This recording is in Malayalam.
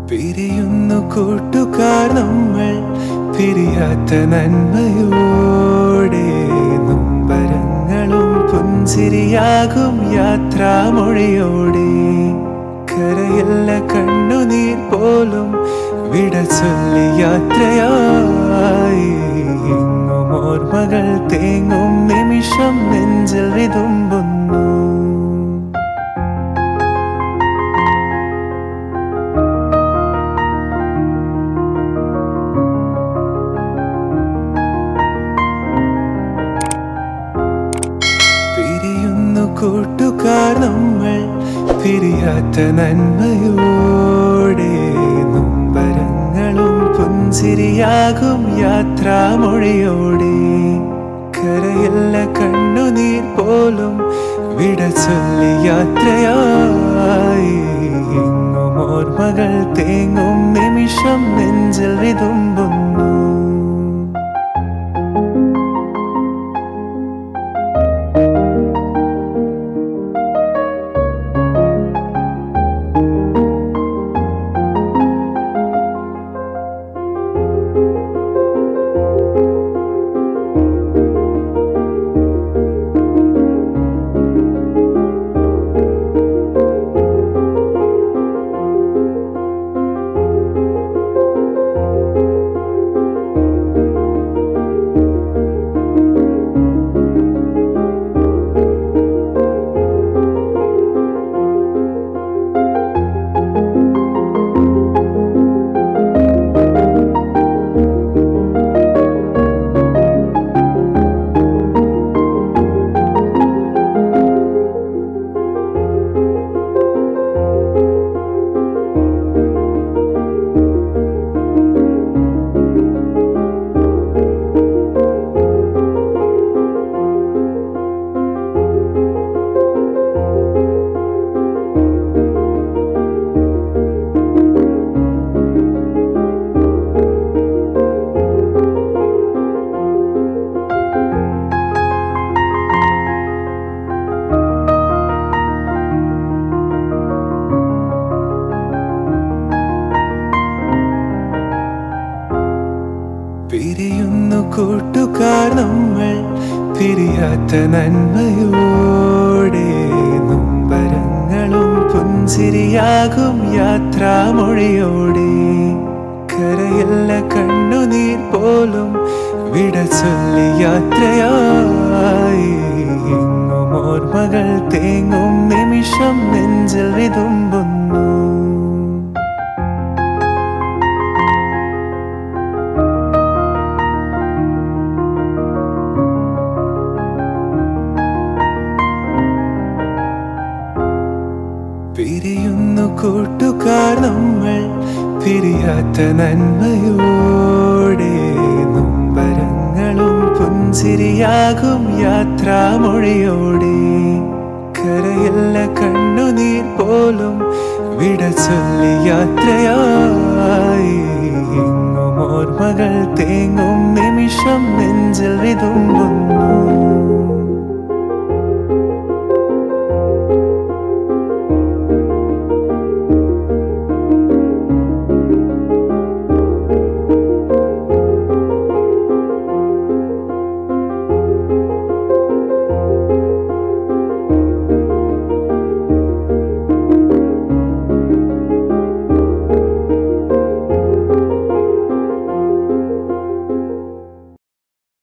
പിരിയുന്നു കൂട്ടുകാർ നമ്മൾ പിരിയാത്ത നന്മയോടെ നൊമ്പരങ്ങളും പുഞ്ചിരിയാകും യാത്രാമൊഴിയോടെ കരയല്ല കണ്ണുനീർ പോലും വിട ചൊല്ലി യാത്രയായി എങ്ങും ഓർമ്മകൾ തേങ്ങും നിമിഷം നെഞ്ചിൽ വിതുമ്പുന്നു പിരിയുന്നു കൂട്ടുകാർ നമ്മൾ പിരിയാത്ത നന്മയോടെ നൊമ്പരങ്ങളും പുഞ്ചിരിയാകും യാത്രാമൊഴിയോടെ കരയല്ല കണ്ണുനീർ പോലും വിട ചൊല്ലി യാത്രയായി എങ്ങും ഓർമ്മകൾ തേങ്ങും നിമിഷം നെഞ്ചിൽ വിതുമ്പുന്നു പിരിയുന്നു കൂട്ടുകാർ നമ്മൾ പിരിയാത്ത നന്മയോടെ നൊമ്പരങ്ങളും പുഞ്ചിരിയാകും യാത്രാമൊഴിയോടെ കരയല്ല കണ്ണുനീർ പോലും വിട ചൊല്ലി യാത്രയായി എങ്ങും ഓർമ്മകൾ തേങ്ങും നിമിഷം നെഞ്ചിൽ വിതുമ്പുന്നു പിരിയുന്നു കൂട്ടുകാർ നമ്മൾ പിരിയാത്ത നന്മയോടെ നൊമ്പരങ്ങളും പുഞ്ചിരിയാകും യാത്രാമൊഴിയോടെ കരയല്ല കണ്ണുനീർ പോലും വിട ചൊല്ലി യാത്രയായി എങ്ങും ഓർമ്മകൾ തേങ്ങും നിമിഷം നെഞ്ചിൽ വിതുമ്പുന്നു